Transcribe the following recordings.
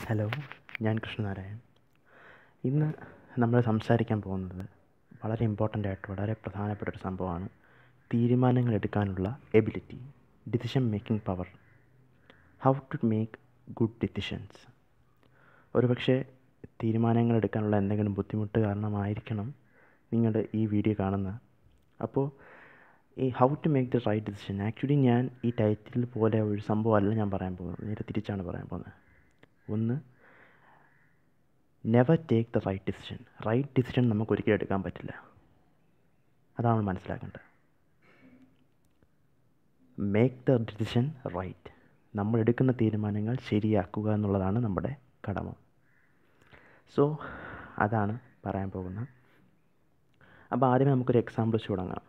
hello ഞാൻ കൃഷ്ണനാരായൺ ഇന്ന് നമ്മൾ സംസാരിക്കാൻ പോകുന്നത് വളരെ ഇമ്പോർട്ടൻ്റ് ആയിട്ട് വളരെ പ്രധാനപ്പെട്ട ഒരു സംഭവമാണ് തീരുമാനങ്ങൾ എടുക്കാനുള്ള ability decision making power how to make good decisions ഒരുപക്ഷെ തീരുമാനങ്ങൾ എടുക്കാനുള്ള എന്തെങ്കിലും ബുദ്ധിമുട്ട് കാരണമായിരിക്കണം നിങ്ങൾ ഈ വീഡിയോ കാണുന്നത് അപ്പോൾ ഈ how to make the right decision actually ഞാൻ ഈ ടൈറ്റിൽ പോലെ ഒരു സംഭവമല്ല ഞാൻ പറയാൻ പോകുന്നത് നേരെ തിരിച്ചാണ് പറയാൻ പോകുന്നത് ഒന്ന് never take the right decision right decision നമുക്ക് ഒരിക്കലും എടുക്കാൻ പറ്റില്ല അതാണ് നമ്മൾ മനസ്സിലാക്കേണ്ടത് മേക്ക് ദ ഡിസിഷൻ റൈറ്റ് നമ്മൾ എടുക്കുന്ന തീരുമാനങ്ങൾ ശരിയാക്കുക എന്നുള്ളതാണ് നമ്മുടെ കടമ സോ അതാണ് പറയാൻ പോകുന്നത് അപ്പോൾ ആദ്യമേ നമുക്കൊരു എക്സാമ്പിൾ വെച്ച് തുടങ്ങാം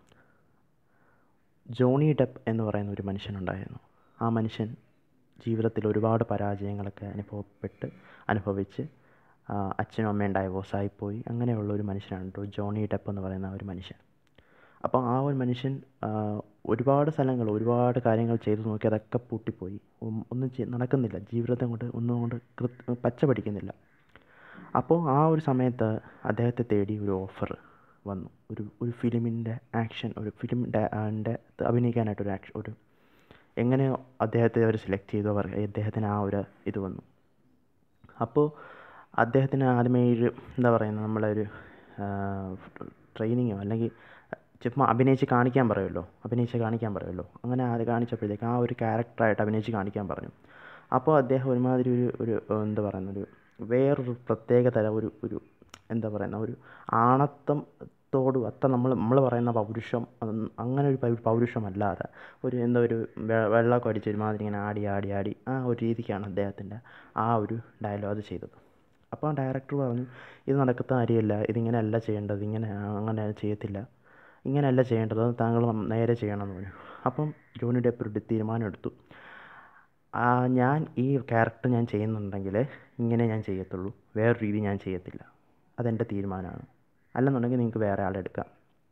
ജോണി ഡെപ്പ് എന്ന് പറയുന്ന ഒരു മനുഷ്യനുണ്ടായിരുന്നു ആ മനുഷ്യൻ ജീവിതത്തിൽ ഒരുപാട് പരാജയങ്ങളൊക്കെ അനുഭവപ്പെട്ട് അനുഭവിച്ച് അച്ഛനും അമ്മയും ഡൈവോഴ്സായിപ്പോയി അങ്ങനെയുള്ള ഒരു മനുഷ്യനാണ് കേട്ടോ ജോണി ഡെപ്പ് എന്ന് പറയുന്ന ഒരു മനുഷ്യൻ അപ്പോൾ ആ ഒരു മനുഷ്യൻ ഒരുപാട് സ്ഥലങ്ങൾ ഒരുപാട് കാര്യങ്ങൾ ചെയ്തു നോക്കി അതൊക്കെ പൂട്ടിപ്പോയി ഒന്നും നടക്കുന്നില്ല ജീവിതത്തെ കൊണ്ട് ഒന്നും കൊണ്ട് കൃ പച്ച പഠിക്കുന്നില്ല അപ്പോൾ ആ ഒരു സമയത്ത് അദ്ദേഹത്തെ തേടി ഒരു ഓഫർ വന്നു ഒരു ഒരു ഫിലിമിൻ്റെ ആക്ഷൻ ഒരു ഫിലിം ൻ്റെ അഭിനയിക്കാനായിട്ടൊരു ആക്ഷൻ ഒരു എങ്ങനെ അദ്ദേഹത്തെ അവർ സെലക്ട് ചെയ്തു അവർ അദ്ദേഹത്തിന് ആ ഒരു ഇത് വന്നു അപ്പോൾ അദ്ദേഹത്തിന് ആദ്യമേ ഒരു എന്താ പറയുന്നത് നമ്മളൊരു ട്രെയിനിങ്ങോ അല്ലെങ്കിൽ ചുമ്മാ അഭിനയിച്ച് കാണിക്കാൻ പറയുമല്ലോ അഭിനയിച്ച് കാണിക്കാൻ പറയുമല്ലോ അങ്ങനെ അത് കാണിച്ചപ്പോഴത്തേക്ക് ആ ഒരു ക്യാരക്ടറായിട്ട് അഭിനയിച്ച് കാണിക്കാൻ പറഞ്ഞു അപ്പോൾ അദ്ദേഹം ഒരുമാതിരി ഒരു ഒരു എന്താ പറയുന്ന ഒരു വേറൊരു പ്രത്യേക തരം ഒരു ഒരു എന്താ പറയുന്ന ഒരു ആണത്തത്തോട് അത്ര നമ്മൾ നമ്മൾ പറയുന്ന പൗരുഷം അങ്ങനെ ഒരു പൗരുഷമല്ലാതെ ഒരു എന്താ ഒരു വെള്ളമൊക്കെ അടിച്ച് ഒരുമാതിരി ഇങ്ങനെ ആടി ആടി ആടി ആ ഒരു രീതിക്കാണ് അദ്ദേഹത്തിൻ്റെ ആ ഒരു ഡയലോഗ് ചെയ്തത് അപ്പോൾ ആ ഡയറക്ടർ പറഞ്ഞു ഇത് നടക്കുന്ന കാര്യമല്ല ഇതിങ്ങനെയല്ല ചെയ്യേണ്ടത് ഇങ്ങനെ അങ്ങനെ ചെയ്യത്തില്ല ഇങ്ങനെയല്ല ചെയ്യേണ്ടത് താങ്കൾ നേരെ ചെയ്യണമെന്ന് പറഞ്ഞു അപ്പം ജോണി ഡെപ്പ് ഒരു തീരുമാനം എടുത്തു ഞാൻ ഈ ക്യാരക്ടർ ഞാൻ ചെയ്യുന്നുണ്ടെങ്കിൽ ഇങ്ങനെ ഞാൻ ചെയ്യത്തുള്ളൂ വേറെ രീതി ഞാൻ ചെയ്യത്തില്ല അതെൻ്റെ തീരുമാനമാണ് അല്ലെന്നുണ്ടെങ്കിൽ നിങ്ങൾക്ക് വേറെ ആളെ എടുക്കാം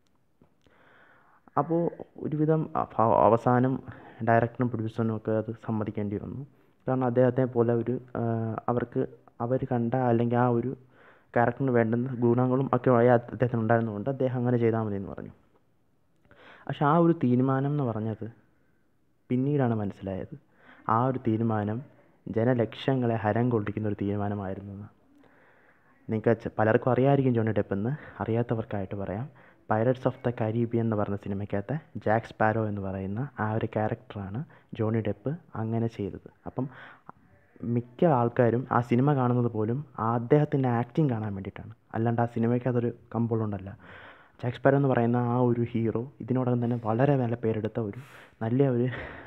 അപ്പോൾ ഒരുവിധം അവസാനം ഡയറക്ടറും പ്രൊഡ്യൂസറിനും ഒക്കെ അത് സമ്മതിക്കേണ്ടി വന്നു കാരണം അദ്ദേഹത്തെ പോലെ ഒരു അവർക്ക് അവർ കണ്ട അല്ലെങ്കിൽ ആ ഒരു ക്യാരക്ടറിന് വേണ്ടുന്ന ഗുണങ്ങളും ഒക്കെ അദ്ദേഹത്തിന് ഉണ്ടായിരുന്നതുകൊണ്ട് അദ്ദേഹം അങ്ങനെ ചെയ്താൽ മതി എന്ന് പറഞ്ഞു പക്ഷെ ആ ഒരു തീരുമാനം എന്ന് പറഞ്ഞത് പിന്നീടാണ് മനസ്സിലായത് ആ ഒരു തീരുമാനം ജനലക്ഷങ്ങളെ ഹരം കൊള്ളിക്കുന്ന ഒരു തീരുമാനമായിരുന്നു നിങ്ങൾക്ക് പലർക്കും അറിയാമായിരിക്കും ജോണി ഡെപ്പ് എന്ന് അറിയാത്തവർക്കായിട്ട് പറയാം പൈററ്റ്സ് ഓഫ് ദ കരീബിയൻ എന്ന് പറഞ്ഞ സിനിമയ്ക്കകത്ത് ജാക്ക് സ്പാരോ എന്ന് പറയുന്ന ആ ഒരു ക്യാരക്ടറാണ് ജോണി ഡെപ്പ് അങ്ങനെ ചെയ്തത് അപ്പം മിക്ക ആൾക്കാരും ആ സിനിമ കാണുന്നത് പോലും അദ്ദേഹത്തിൻ്റെ ആക്ടിങ് കാണാൻ വേണ്ടിയിട്ടാണ് അല്ലാണ്ട് ആ സിനിമയ്ക്ക് അതൊരു കമ്പോളുണ്ടല്ല ജാക്ക് സ്പാരോ എന്ന് പറയുന്ന ആ ഒരു ഹീറോ ഇതിനോടകം തന്നെ വളരെ നല്ല പേരെടുത്ത ഒരു നല്ല ഒരു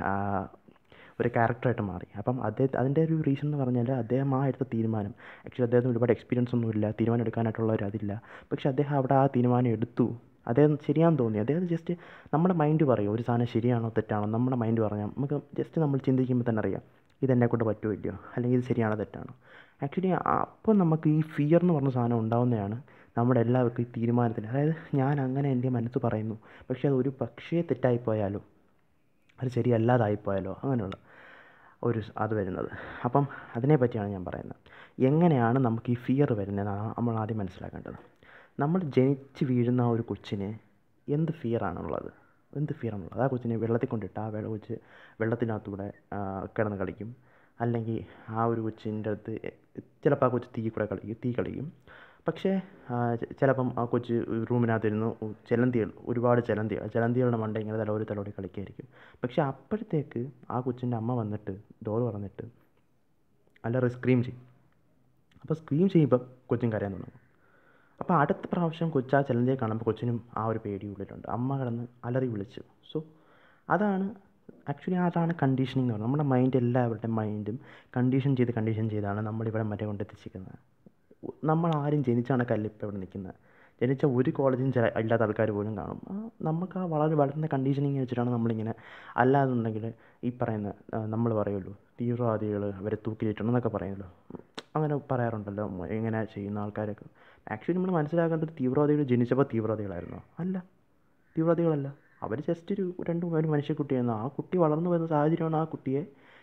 ഒരു ക്യാരക്ടറായിട്ട് മാറി അപ്പം അദ്ദേഹം അതിൻ്റെ ഒരു റീസൺ എന്ന് പറഞ്ഞാൽ അദ്ദേഹം ആ എടുത്ത തീരുമാനം ആക്ച്വലി അദ്ദേഹത്തിന് ഒരുപാട് എക്സ്പീരിയൻസ് ഒന്നുമില്ല തീരുമാനം എടുക്കാനായിട്ടുള്ള ഒരു അതില്ല പക്ഷെ അദ്ദേഹം അവിടെ ആ തീരുമാനം എടുത്തു അദ്ദേഹം ശരിയാണെന്ന് തോന്നി അദ്ദേഹം ജസ്റ്റ് നമ്മുടെ മൈൻഡ് പറയും ഒരു സാധനം ശരിയാണോ തെറ്റാണോ നമ്മുടെ മൈൻഡ് പറഞ്ഞാൽ നമുക്ക് ജസ്റ്റ് നമ്മൾ ചിന്തിക്കുമ്പോൾ തന്നെ അറിയാം ഇതെന്നെ കൊണ്ട് പറ്റുമോ ഇല്ലയോ അല്ലെങ്കിൽ ഇത് ശരിയാണോ തെറ്റാണോ ആക്ച്വലി അപ്പോൾ നമുക്ക് ഈ ഫിയർ എന്ന് പറഞ്ഞ സാധനം ഉണ്ടാവുന്നതാണ് നമ്മുടെ എല്ലാവർക്കും ഈ തീരുമാനത്തിൽ അതായത് ഞാൻ അങ്ങനെ എൻ്റെ മനസ്സ് പറയുന്നു പക്ഷേ അത് ഒരു പക്ഷേ തെറ്റായിപ്പോയാലോ അത് ശരിയല്ലാതായിപ്പോയാലോ അങ്ങനെയുള്ള ഒരു അത് വരുന്നത് അപ്പം അതിനെ പറ്റിയാണ് ഞാൻ പറയുന്നത് എങ്ങനെയാണ് നമുക്ക് ഈ ഫിയർ വരുന്നതെന്നാണ് നമ്മൾ ആദ്യം മനസ്സിലാക്കേണ്ടത് നമ്മൾ ജനിച്ച് വീഴുന്ന ഒരു കൊച്ചിന് എന്ത് ഫിയറാണുള്ളത് എന്ത് ഫിയറാണുള്ളത് ആ കൊച്ചിനെ വെള്ളത്തിൽ കൊണ്ടിട്ട് ആ വെള്ള കൊച്ച് വെള്ളത്തിനകത്തൂടെ കിടന്ന് കളിക്കും അല്ലെങ്കിൽ ആ ഒരു കൊച്ചിൻ്റെ അടുത്ത് ചിലപ്പോൾ ആ കൊച്ച് തീ കൂടെ കളിക്കും തീ കളിക്കും പക്ഷേ ചിലപ്പം ആ കൊച്ച് റൂമിനകത്തിരുന്ന് ചിലന്തികൾ ഒരുപാട് ചിലന്തികൾ ചിലന്തികളുടെ മണ്ട ഇങ്ങനെ തലോടി തലോടി കളിക്കായിരിക്കും പക്ഷേ അപ്പോഴത്തേക്ക് ആ കൊച്ചിൻ്റെ അമ്മ വന്നിട്ട് ഡോർ പറഞ്ഞിട്ട് അല്ല സ്ക്രീം ചെയ്യും അപ്പോൾ സ്ക്രീം ചെയ്യുമ്പോൾ കൊച്ചും കരയാൻ തുടങ്ങും അപ്പോൾ അടുത്ത പ്രാവശ്യം കൊച്ച് ആ ചിലന്തിയെ കാണുമ്പോൾ കൊച്ചിനും ആ ഒരു പേടി ഉള്ളിലുണ്ട് അമ്മ കിടന്ന് അലറി വിളിച്ചു സോ അതാണ് ആക്ച്വലി അതാണ് കണ്ടീഷനിങ് എന്ന് പറയുന്നത് നമ്മുടെ മൈൻഡ് എല്ലാവരുടെയും മൈൻഡും കണ്ടീഷൻ ചെയ്ത് കണ്ടീഷൻ ചെയ്താണ് നമ്മളിവിടെ മറ്റേ കൊണ്ടെത്തിച്ചിരിക്കുന്നത് നമ്മൾ ആരും ജനിച്ച കണക്കല്ല ഇപ്പോൾ ഇവിടെ നിൽക്കുന്നത് ജനിച്ച ഒരു കോളേജും ചില ഇല്ലാത്ത ആൾക്കാർ പോലും കാണും നമുക്ക് ആ വളരെ വളർന്ന കണ്ടീഷനിങ് വെച്ചിട്ടാണ് നമ്മളിങ്ങനെ അല്ലാന്നുണ്ടെങ്കിൽ ഈ പറയുന്ന നമ്മൾ പറയുമല്ലോ തീവ്രവാദികൾ അവരെ തൂക്കിലിട്ടണം എന്നൊക്കെ പറയുമല്ലോ അങ്ങനെ പറയാറുണ്ടല്ലോ ഇങ്ങനെ ചെയ്യുന്ന ആൾക്കാരൊക്കെ ആക്ച്വലി നമ്മൾ മനസ്സിലാക്കേണ്ടത് തീവ്രവാദികൾ ജനിച്ചപ്പോൾ തീവ്രവാദികളായിരുന്നോ അല്ല തീവ്രവാദികളല്ല അവർ ജസ്റ്റ് ഒരു രണ്ട് ഒരു മനുഷ്യക്കുട്ടിയായിരുന്നു ആ കുട്ടി വളർന്നു വരുന്ന സാഹചര്യമാണ് ആ കുട്ടിയെ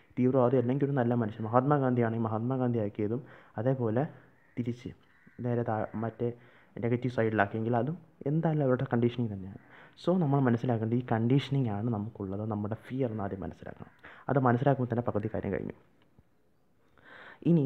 തീവ്രവാദി അല്ലെങ്കിൽ ഒരു നല്ല മനുഷ്യൻ മഹാത്മാഗാന്ധി ആണെങ്കിൽ മഹാത്മാഗാന്ധി ആക്കിയതും അതേപോലെ തിരിച്ച് നേരെ താ മറ്റേ നെഗറ്റീവ് സൈഡിലാക്കിയെങ്കിൽ അതും എന്തായാലും അവരുടെ കണ്ടീഷനിങ് തന്നെയാണ് സോ നമ്മൾ മനസ്സിലാക്കേണ്ടത് ഈ കണ്ടീഷനിങ് ആണ് നമുക്കുള്ളത് നമ്മുടെ ഫിയർ എന്ന് ആദ്യം മനസ്സിലാക്കണം അത് മനസ്സിലാക്കുമ്പോൾ തന്നെ പകുതി കാര്യം കഴിഞ്ഞു ഇനി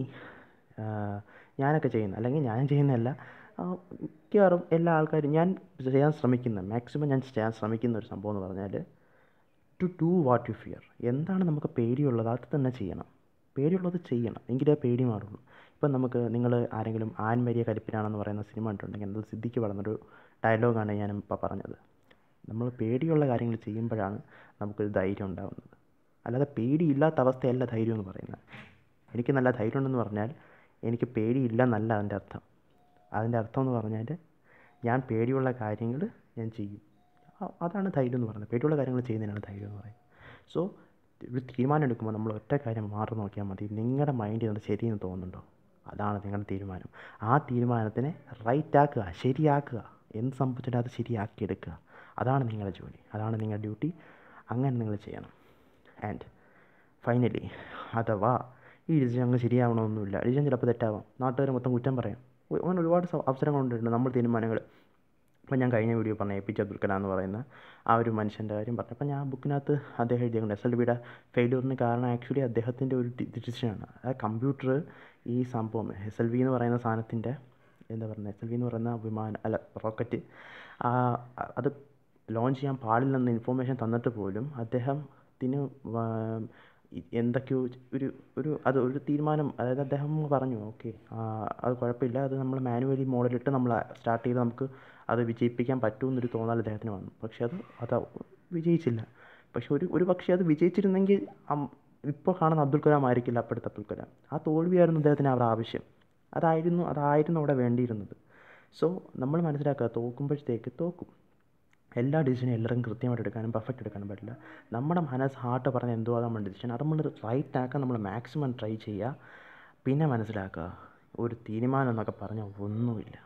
ഞാനൊക്കെ ചെയ്യുന്ന അല്ലെങ്കിൽ ഞാൻ ചെയ്യുന്നതല്ല മിക്കവാറും എല്ലാ ആൾക്കാരും ഞാൻ ചെയ്യാൻ ശ്രമിക്കുന്ന മാക്സിമം ഞാൻ ചെയ്യാൻ ശ്രമിക്കുന്ന ഒരു സംഭവം എന്ന് പറഞ്ഞാൽ to do what you fear എന്താണ് നമുക്ക് പേടിയുള്ളത് അത് തന്നെ ചെയ്യണം പേടിയുള്ളത് ചെയ്യണം എങ്കിലേ പേടി മാറുള്ളൂ ഇപ്പം നമുക്ക് നിങ്ങൾ ആരെങ്കിലും ആൻമരിയ കലിപ്പിനാണെന്ന് പറയുന്ന സിനിമ കണ്ടിട്ടുണ്ടെങ്കിൽ അത് സിദ്ധിക്ക് വളർന്നൊരു ഡയലോഗാണ് ഞാൻ ഇപ്പോൾ പറഞ്ഞത് നമ്മൾ പേടിയുള്ള കാര്യങ്ങൾ ചെയ്യുമ്പോഴാണ് നമുക്കൊരു ധൈര്യം ഉണ്ടാകുന്നത് അല്ലാതെ പേടിയില്ലാത്ത അവസ്ഥയല്ല ധൈര്യം എന്ന് പറയുന്നത് എനിക്ക് നല്ല ധൈര്യം ഉണ്ടെന്ന് പറഞ്ഞാൽ എനിക്ക് പേടിയില്ല എന്നല്ല അതിൻ്റെ അർത്ഥം അതിൻ്റെ അർത്ഥം എന്ന് പറഞ്ഞാൽ ഞാൻ പേടിയുള്ള കാര്യങ്ങൾ ഞാൻ ചെയ്യും അതാണ് ധൈര്യം എന്ന് പറയുന്നത് പേടിയുള്ള കാര്യങ്ങൾ ചെയ്യുന്നതിനാണ് ധൈര്യം എന്ന് പറയുന്നത് സോ ഒരു തീരുമാനം എടുക്കുമ്പോൾ നമ്മൾ ഒറ്റ കാര്യം മാറി നോക്കിയാൽ മതി നിങ്ങളുടെ മൈൻഡിൽ അത് ശരിയെന്ന് തോന്നുന്നുണ്ടോ അതാണ് നിങ്ങളുടെ തീരുമാനം ആ തീരുമാനത്തിനെ റൈറ്റ് ആക്കുക ശരിയാക്കുക എന്ത് സംഭവിച്ചിട്ട് അത് ശരിയാക്കിയെടുക്കുക അതാണ് നിങ്ങളുടെ ജോലി അതാണ് നിങ്ങളുടെ ഡ്യൂട്ടി അങ്ങനെ നിങ്ങൾ ചെയ്യണം ആൻഡ് ഫൈനലി അഥവാ ഈ ഡിസിഷൻ അങ്ങ് ശരിയാവണമെന്നൊന്നുമില്ല ഡിസിഷൻ ചിലപ്പോൾ തെറ്റാവാം നാട്ടുകാർ മൊത്തം കുറ്റം പറയാം അങ്ങനെ ഒരുപാട് അവസരങ്ങളുണ്ട് നമ്മൾ തീരുമാനങ്ങൾ ഇപ്പം ഞാൻ കഴിഞ്ഞ വീഡിയോ പറഞ്ഞ A P J Abdul Kalam എന്ന് പറയുന്ന ആ ഒരു മനുഷ്യൻ്റെ കാര്യം പറഞ്ഞു അപ്പം ഞാൻ ബുക്കിനകത്ത് അദ്ദേഹം എഴുതിയിട്ടുണ്ട് എസ് എൽ വിയുടെ ഫെയിലിയറിന് കാരണം ആക്ച്വലി അദ്ദേഹത്തിൻ്റെ ഒരു ഡിസിഷനാണ് ആ കമ്പ്യൂട്ടർ ഈ സംഭവം എസ് എൽ വി എന്ന് പറയുന്ന സാധനത്തിൻ്റെ എന്താ പറയുന്നത് എസ് എൽ വി എന്ന് പറയുന്ന വിമാനം അല്ല റോക്കറ്റ് അത് ലോഞ്ച് ചെയ്യാൻ പാടില്ലെന്ന് ഇൻഫോർമേഷൻ തന്നിട്ട് പോലും അദ്ദേഹത്തിന് എന്തൊക്കെയോ ഒരു ഒരു അത് ഒരു തീരുമാനം അതായത് അദ്ദേഹം പറഞ്ഞു ഓക്കെ അത് കുഴപ്പമില്ല അത് നമ്മൾ മാനുവലി മോഡലിട്ട് നമ്മൾ സ്റ്റാർട്ട് ചെയ്ത് നമുക്ക് അത് വിജയിപ്പിക്കാൻ പറ്റുമെന്നൊരു തോന്നൽ അദ്ദേഹത്തിന് വന്നു പക്ഷേ അത് അത് വിജയിച്ചില്ല പക്ഷെ ഒരു ഒരു പക്ഷേ അത് വിജയിച്ചിരുന്നെങ്കിൽ ഇപ്പോൾ കാണുന്ന അബ്ദുൽ കലാം ആയിരിക്കില്ല അപ്പോഴത്തെ അബ്ദുൽ കലാം ആ തോൽവിയായിരുന്നു അദ്ദേഹത്തിന് അവരുടെ ആവശ്യം അതായിരുന്നു അതായിരുന്നു അവിടെ വേണ്ടിയിരുന്നത് സോ നമ്മൾ മനസ്സിലാക്കുക തോക്കുമ്പോഴത്തേക്ക് തോക്കും എല്ലാ ഡിസിഷനും എല്ലാവർക്കും കൃത്യമായിട്ട് എടുക്കാനും പെർഫെക്റ്റ് എടുക്കാനും പറ്റില്ല നമ്മുടെ മനസ്സ് ഹാർട്ട് പറഞ്ഞ എന്തോ നമ്മുടെ ഡിസിഷൻ അത് നമ്മൾ റൈറ്റ് ആക്കാൻ നമ്മൾ മാക്സിമം ട്രൈ ചെയ്യുക പിന്നെ മനസ്സിലാക്കുക ഒരു തീരുമാനം എന്നൊക്കെ പറഞ്ഞാൽ ഒന്നുമില്ല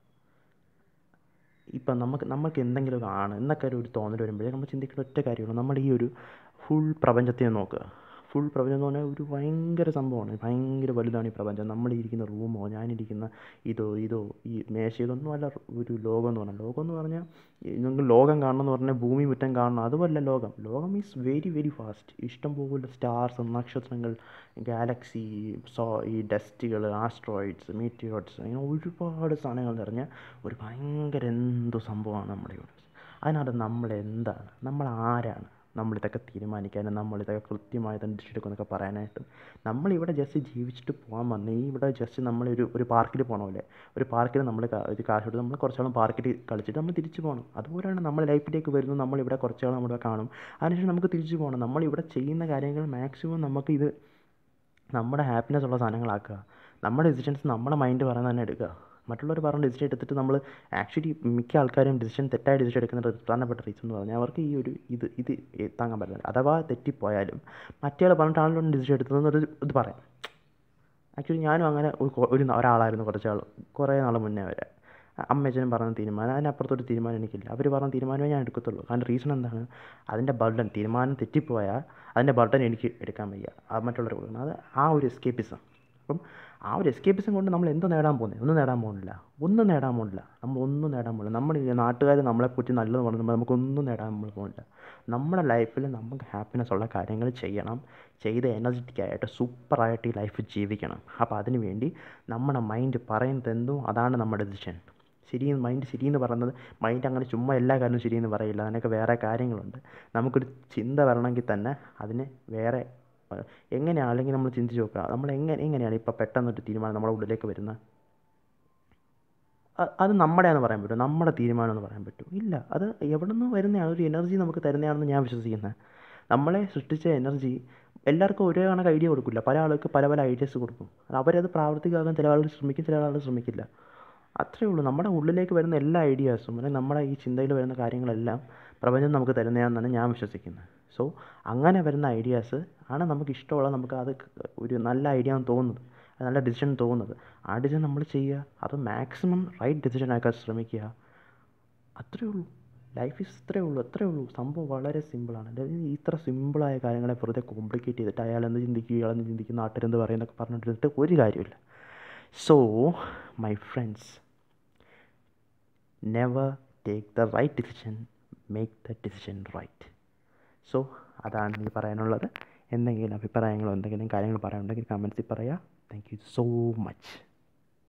ഇപ്പം നമുക്ക് നമുക്ക് എന്തെങ്കിലുമൊക്കെ ആണ് എന്നൊക്കെ ഒരു തോന്നൽ വരുമ്പോഴേ നമ്മൾ ചിന്തിക്കേണ്ട ഒറ്റ കാര്യമുള്ളൂ നമ്മൾ ഈ ഒരു ഫുൾ പ്രപഞ്ചത്തെ നോക്കുക ഫുൾ പ്രപഞ്ചം എന്ന് പറഞ്ഞാൽ ഒരു ഭയങ്കര സംഭവമാണ് ഭയങ്കര വലുതാണ് ഈ പ്രപഞ്ചം നമ്മൾ ഇരിക്കുന്ന റൂമോ ഞാനിരിക്കുന്ന ഇതോ ഇതോ ഈ മേശ ഇതൊന്നും അല്ല ഒരു ലോകം എന്ന് പറഞ്ഞാൽ ലോകം എന്ന് പറഞ്ഞാൽ നിങ്ങൾക്ക് ലോകം കാണണം എന്ന് പറഞ്ഞാൽ ഭൂമി മുറ്റം കാണണം അതുമല്ല ലോകം ലോകം ഈസ് വെരി വെരി ഫാസ്റ്റ് ഇഷ്ടംപോലെ സ്റ്റാർസ് നക്ഷത്രങ്ങൾ ഗാലക്സി സോ ഈ ഡസ്റ്റുകൾ ആസ്ട്രോയിഡ്സ് മീറ്റിയോട്സ് അങ്ങനെ ഒരുപാട് സാധനങ്ങൾ നിറഞ്ഞ ഒരു ഭയങ്കര എന്തോ സംഭവമാണ് നമ്മുടെ യൂണിവേഴ്സ് അതിനകത്ത് നമ്മൾ എന്താണ് നമ്മൾ ആരാണ് നമ്മളിതൊക്കെ തീരുമാനിക്കാനും നമ്മളിതൊക്കെ കൃത്യമായി തന്നെ എടുക്കുമെന്നൊക്കെ പറയാനായിട്ടും നമ്മളിവിടെ ജസ്റ്റ് ജീവിച്ചിട്ട് പോകാൻ വന്ന് ഈ ഇവിടെ ജസ്റ്റ് നമ്മളൊരു ഒരു പാർക്കിൽ പോകണമല്ലേ ഒരു പാർക്കിൽ നമ്മൾ ഒരു കാശ് കൊടുത്ത് നമ്മൾ കുറച്ചോളം പാർക്കിൽ കളിച്ചിട്ട് നമ്മൾ തിരിച്ചു പോകണം അതുപോലെയാണ് നമ്മൾ ലൈഫിലേക്ക് വരുന്നു നമ്മളിവിടെ കുറച്ചോളം നമ്മുടെ കാണും അതിനുശേഷം നമുക്ക് തിരിച്ചു പോകണം നമ്മളിവിടെ ചെയ്യുന്ന കാര്യങ്ങൾ മാക്സിമം നമുക്ക് ഇത് നമ്മുടെ ഹാപ്പിനെസ് ഉള്ള സാധനങ്ങളാക്കുക നമ്മുടെ ഡിസിഷൻസ് നമ്മുടെ മൈൻഡ് പറയുന്നത് തന്നെ എടുക്കുക മറ്റുള്ളവർ പറഞ്ഞ ഡിസിഷൻ എടുത്തിട്ട് നമ്മൾ ആക്ച്വലി മിക്ക ആൾക്കാരും ഡിസിഷൻ തെറ്റായ ഡിസിഷൻ എടുക്കുന്ന പ്രധാനപ്പെട്ട റീസൺ എന്ന് പറഞ്ഞാൽ അവർക്ക് ഈ ഒരു ഇത് ഇത് താങ്ങാൻ പറ്റില്ല അഥവാ തെറ്റിപ്പോയാലും മറ്റേ ആൾ പറഞ്ഞിട്ടാണല്ലോ ഡിസിഷൻ എടുത്തതെന്നൊരു ഇത് പറയാം ആക്ച്വലി ഞാനും അങ്ങനെ ഒരു ഒരാളായിരുന്നു കുറച്ച് ആൾ കുറേ നാൾ മുന്നേ വരെ അമ്മച്ചനും പറഞ്ഞ തീരുമാനം അതിനപ്പുറത്തൊരു തീരുമാനം എനിക്കില്ല അവർ പറഞ്ഞ തീരുമാനമേ ഞാൻ എടുക്കത്തുള്ളൂ കാരണം റീസൺ എന്താണ് അതിൻ്റെ ബർഡൻ തീരുമാനം തെറ്റിപ്പോയാൽ അതിൻ്റെ ബർഡൻ എനിക്ക് എടുക്കാൻ വയ്യ മറ്റുള്ളവർ കൊടുക്കണം അത് ആ ഒരു എസ്കേപ്പിസം അപ്പം ആ ഒരു എസ്കേപ്പിസം കൊണ്ട് നമ്മൾ എന്ത് നേടാൻ പോകുന്നത് ഒന്നും നേടാൻ പോകുന്നില്ല ഒന്നും നേടാൻ പോകുന്നില്ല നമ്മൾ ഒന്നും നേടാൻ പോകുന്നില്ല നമ്മൾ നാട്ടുകാർ നമ്മളെക്കുറിച്ച് നല്ലത് പറയുമ്പോൾ നമുക്കൊന്നും നേടാൻ നമ്മൾ പോകുന്നില്ല നമ്മുടെ ലൈഫിൽ നമുക്ക് ഹാപ്പിനെസ് ഉള്ള കാര്യങ്ങൾ ചെയ്യണം ചെയ്ത് എനർജറ്റിക് ആയിട്ട് സൂപ്പറായിട്ട് ഈ ലൈഫ് ജീവിക്കണം അപ്പോൾ അതിന് വേണ്ടി നമ്മുടെ മൈൻഡ് പറയുന്നത് എന്തോ അതാണ് നമ്മുടെ ഡിസിഷൻ ശരി മൈൻഡ് ശരിയെന്ന് പറയുന്നത് മൈൻഡ് അങ്ങനെ ചുമ്മാ എല്ലാ കാര്യവും ശരിയെന്ന് പറയില്ല അതിനൊക്കെ വേറെ കാര്യങ്ങളുണ്ട് നമുക്കൊരു ചിന്ത വരണമെങ്കിൽ തന്നെ അതിന് വേറെ എങ്ങനെയാണ് അല്ലെങ്കിൽ നമ്മൾ ചിന്തിച്ച് നോക്കുക നമ്മൾ എങ്ങനെ എങ്ങനെയാണ് ഇപ്പോൾ പെട്ടെന്നൊരു തീരുമാനം നമ്മുടെ ഉള്ളിലേക്ക് വരുന്നത് അത് നമ്മുടെയാണെന്ന് പറയാൻ പറ്റുമോ നമ്മുടെ തീരുമാനം എന്ന് പറയാൻ പറ്റുമോ ഇല്ല അത് എവിടെ നിന്ന് വരുന്നതാണ് ഒരു എനർജി നമുക്ക് തരുന്നതാണെന്ന് ഞാൻ വിശ്വസിക്കുന്നത് നമ്മളെ സൃഷ്ടിച്ച എനർജി എല്ലാവർക്കും ഒരേ കണക്ക് ഐഡിയ കൊടുക്കില്ല പല ആൾക്ക് പല പല ഐഡിയാസ് കൊടുക്കും അവരത് പ്രാവർത്തികമാക്കാൻ ചില ആളുകൾ ശ്രമിക്കും ചില ആളുകൾ ശ്രമിക്കില്ല അത്രയേ ഉള്ളൂ നമ്മുടെ ഉള്ളിലേക്ക് വരുന്ന എല്ലാ ഐഡിയാസും അല്ലെങ്കിൽ നമ്മുടെ ഈ ചിന്തയിൽ വരുന്ന കാര്യങ്ങളെല്ലാം പ്രപഞ്ചം നമുക്ക് തരുന്നതാണെന്നാണ് ഞാൻ വിശ്വസിക്കുന്നത് സോ അങ്ങനെ വരുന്ന ഐഡിയാസ് ആണ് നമുക്ക് ഇഷ്ടമുള്ള നമുക്ക് അത് ഒരു നല്ല ഐഡിയ എന്ന് തോന്നുന്നത് നല്ല ഡിസിഷൻ തോന്നുന്നത് ആ ഡിസിഷൻ നമ്മൾ ചെയ്യുക അത് മാക്സിമം റൈറ്റ് ഡിസിഷൻ ആക്കാൻ ശ്രമിക്കുക അത്രയേ ഉള്ളൂ ലൈഫ് ഇസ് ഇത്രയേ ഉള്ളൂ അത്രയേ ഉള്ളൂ സംഭവം വളരെ സിമ്പിളാണ് അതായത് ഇത്ര സിമ്പിളായ കാര്യങ്ങളെ വെറുതെ കോംപ്ലിക്കേറ്റ് ചെയ്തിട്ട് അയാളെന്ന് ചിന്തിക്കുക ഇയാളെന്ന് ചിന്തിക്കും നാട്ടുകാരെന്ത് പറയുന്നൊക്കെ പറഞ്ഞിട്ട് ഒരു കാര്യമില്ല so my friends never take the right decision make the decision right so അതാണ് എനിക്ക് പറയാനുള്ളത് എന്തെങ്കിലും അഭിപ്രായങ്ങളോ എന്തെങ്കിലും കാര്യങ്ങൾ പറയാനുണ്ടെങ്കിൽ കമൻസിൽ പറയാം താങ്ക് യു സോ മച്ച്